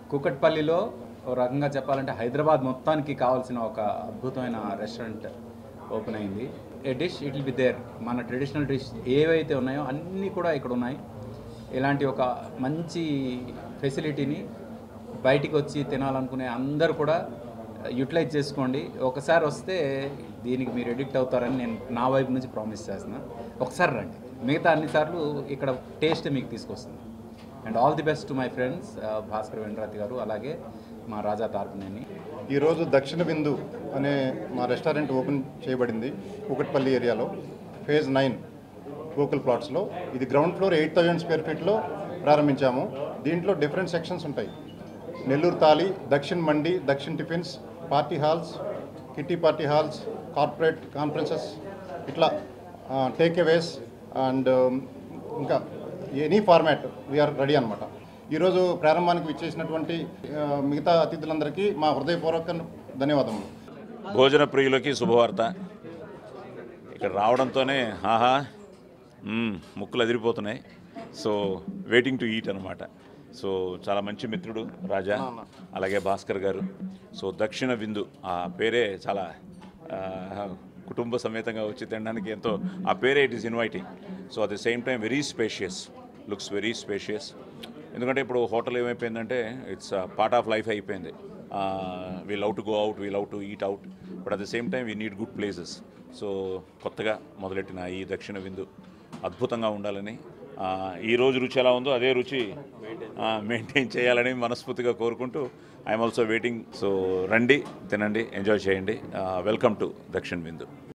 కూకట్పల్లిలో ఒక రకంగా చెప్పాలంటే హైదరాబాద్ మొత్తానికి కావాల్సిన ఒక అద్భుతమైన రెస్టారెంట్ ఓపెన్ అయింది a dish it will be there మన ట్రెడిషనల్ డిష్ ఏవైతే ఉన్నాయో అన్నీ కూడా ఇక్కడ ఉన్నాయి ఇలాంటి ఒక మంచి ఫెసిలిటీని బయటికి వచ్చి తినాలనుకునే అందరూ కూడా యూటిలైజ్ చేసుకోండి ఒకసారి వస్తే దీనికి మీరు ఎడిక్ట్ అవుతారని నేను నా వైపు నుంచి ప్రామిస్ చేస్తున్నా ఒకసారి రండి మిగతా అన్నిసార్లు ఇక్కడ టేస్ట్ మీకు తీసుకొస్తుంది and all the best to my friends Bhaskar Vendrathi garu అలాగే మా రాజా తార్పునేని ఈరోజు దక్షిణ బిందు అనే మా రెస్టారెంట్ ఓపెన్ చేయబడింది కూకట్పల్లి ఏరియాలో ఫేజ్ నైన్ గోకుల్ ప్లాట్స్లో ఇది ground floor eight thousand square ఫీట్లో ప్రారంభించాము దీంట్లో డిఫరెంట్ సెక్షన్స్ ఉంటాయి Nellore thali Dakshin Mandi Dakshin tiffins party halls kitty party halls corporate conferences ఇట్లా టేక్ అవేస్ అండ్ ఇంకా ఎనీ ఫార్మాట్ వీఆర్ రెడీ అనమాట ఈరోజు ప్రారంభానికి విచ్చేసినటువంటి ఆ, మిగతా అతిథులందరికీ మా హృదయపూర్వక ధన్యవాదములు భోజన ప్రియులకి శుభవార్త ఇక్కడ రావడంతోనే ఆహా మ్మ్, ముక్కులు అదిరిపోతున్నాయి సో వెయిటింగ్ టు ఈట్ అనమాట సో చాలా మంచి మిత్రుడు రాజా అలాగే భాస్కర్ గారు సో దక్షిణ విందు ఆ పేరే చాలా ఆ, కుటుంబ సమేతంగా వచ్చి తినడానికి ఎంతో ఆ పేరే it is inviting so at the same time very spacious looks very spacious ఎందుకంటే ఇప్పుడు హోటల్ ఏమైపోయిందంటే ఇట్స్ పార్ట్ ఆఫ్ లైఫ్ అయిపోయింది we love to go out we love to eat out but at the same time we need good places so కొత్తగా మొదలెట్టిన ఈ దక్షిణ విందు అద్భుతంగా ఉండాలని ఆ, ఈ రోజు రుచి ఎలా ఉందో అదే రుచి మెయింటైన్ చేయాలని మనస్ఫూర్తిగా కోరుకుంటూ ఐఎమ్ ఆల్సో వెయిటింగ్ సో రండి తినండి ఎంజాయ్ చేయండి వెల్కమ్ టు దక్షిణ విందు